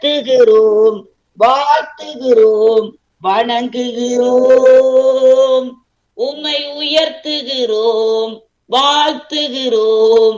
உயர்த்துகிறோம் வாழ்த்துகிறோம் வணங்குகிறோம் உம்மை உயர்த்துகிறோம் வாழ்த்துகிறோம்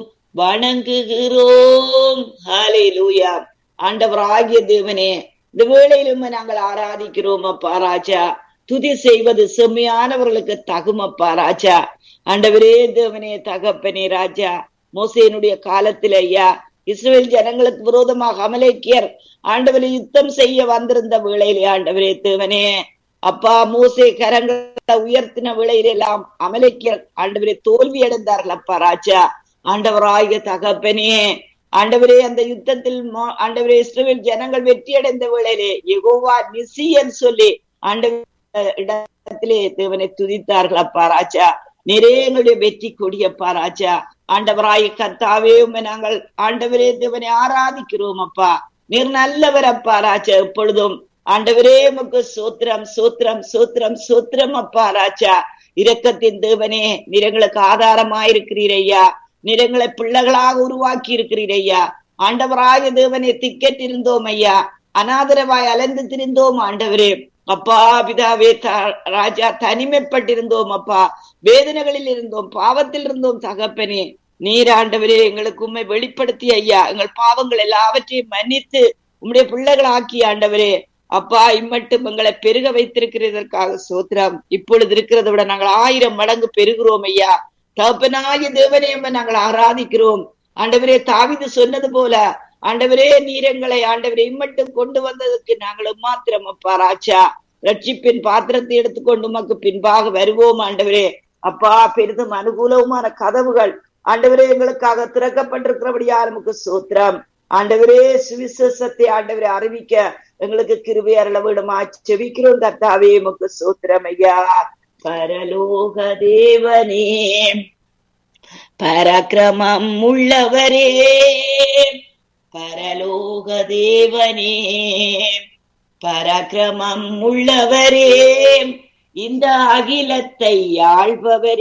வணங்குகிறோம் ஹalleluya ஆண்டவராகிய தேவனே இந்த வேளையிலும் நாங்கள் ஆராதிக்கிறோம் அப்பா ராஜா துதி செய்வது செம்மையானவர்களுக்கு தகுமப்பா ராஜா ஆண்டவரே தேவனே தகப்பனே ராஜா மோசேனுடைய காலத்தில் ஐயா இஸ்ரேல் ஜனங்களுக்கு விரோதமாக அமலேக்கியர் ஆண்டவரை யுத்தம் செய்ய வந்திருந்த வேளையிலே ஆண்டவரே தேவனே அப்பா மோசே கரங்களை உயர்த்தின வேளையிலெல்லாம் அமலேக்கியர் ஆண்டவரே தோல்வி அடைந்தார்கள் அப்பா ராஜா ஆண்டவராகிய தகப்பனே ஆண்டவரே அந்த யுத்தத்தில் ஆண்டவரே இஸ்ரேல் ஜனங்கள் வெற்றி அடைந்த வேளையிலே எகோவா நிசியன் சொல்லி ஆண்டவர் இடத்திலே தேவனை துதித்தார்கள் அப்பா ராஜா நிறைய எங்களுடைய வெற்றி கொடியப்பா ராஜா ஆண்டவராய கர்த்தாவே உண்மை நாங்கள் ஆண்டவரே தேவனை ஆராதிக்கிறோம் அப்பா நீர் நல்லவர் அப்பா ராஜா எப்பொழுதும் ஆண்டவரே உமக்கு சோத்திரம் சோத்திரம் சோத்திரம் சோத்திரம் அப்பா ராஜா இரக்கத்தின் தேவனே நிறங்களுக்கு ஆதாரமாயிருக்கிறீர் ஐயா நிறங்களை பிள்ளைகளாக உருவாக்கி இருக்கிறீர் ஐயா ஆண்டவராய தேவனை திக்கெட்டிருந்தோம் ஐயா அனாதரவாய் அலைந்து திரிந்தோம் ஆண்டவரே அப்பா பிதாவே ராஜா தனிமைப்பட்டிருந்தோம் அப்பா வேதனைகளில் இருந்தோம் பாவத்தில் இருந்தோம் தகப்பனே நீர் ஆண்டவரே எங்களுக்கு உண்மை வெளிப்படுத்தி ஐயா எங்கள் பாவங்கள் எல்லாவற்றையும் மன்னித்து உம்முடைய பிள்ளைகள் ஆக்கி ஆண்டவரே அப்பா இம்மட்டும் எங்களை பெருக வைத்திருக்கிறதற்காக சோத்திரம் இப்பொழுது இருக்கிறத விட நாங்கள் ஆயிரம் மடங்கு பெருகிறோம் ஐயா தகப்பனாகிய தேவனையும் நாங்கள் ஆராதிக்கிறோம் ஆண்டவரே தாவிது சொன்னது போல ஆண்டவரே நீரங்களை ஆண்டவரே இம்மட்டும் கொண்டு வந்ததுக்கு நாங்கள் மாத்திரம் அப்பா ராஜா ரட்சிப்பின் பாத்திரத்தை எடுத்துக்கொண்டு உமக்கு பின்பாக வருவோம் ஆண்டவரே அப்பா பெரிதும் அனுகூலமான கதவுகள் ஆண்டவரே எங்களுக்காக திறக்கப்பட்டிருக்கிறபடியா நமக்கு சோத்திரம் ஆண்டவரே சுவிசேஷத்தை ஆண்டவரை அறிவிக்க எங்களுக்கு கிருபை அருள விடுமா செவிக்கிறோம் கர்த்தாவே உமக்கு சோத்திரம் ஐயா பரலோக தேவனே பராக்கிரமம் உள்ளவரே பரலோக தேவனே பராக்கிரமம் உள்ளவரே இந்த அகிலத்தை ஆள்பவரே